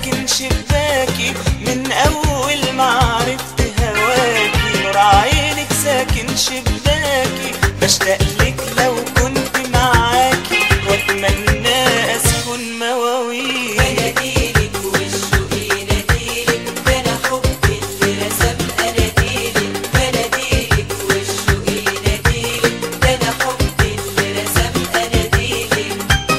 ساكن شباكي من اول ما عرفت هواكي نور عينك ساكن شباكي بشتاق لك لو كنت معاكي واتمنى اسكن مواويل بناديلك والشوق يناديلك ده انا حبي اللي رسم اناديلك بناديلك والشوق يناديلك ده انا حبي اللي رسم اناديلك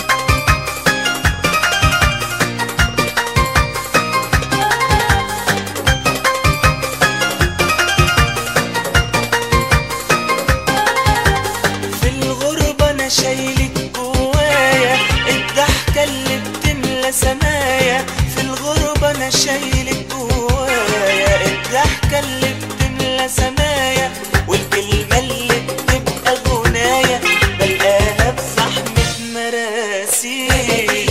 في الغربة أنا شايلك جوايا الضحكة اللي بتملى سمايا في الغربة أنا شايلك جوايا الضحكة اللي بتملى سمايا والكلمة اللي بتبقى غنايا بلقاها بزحمة مراسيل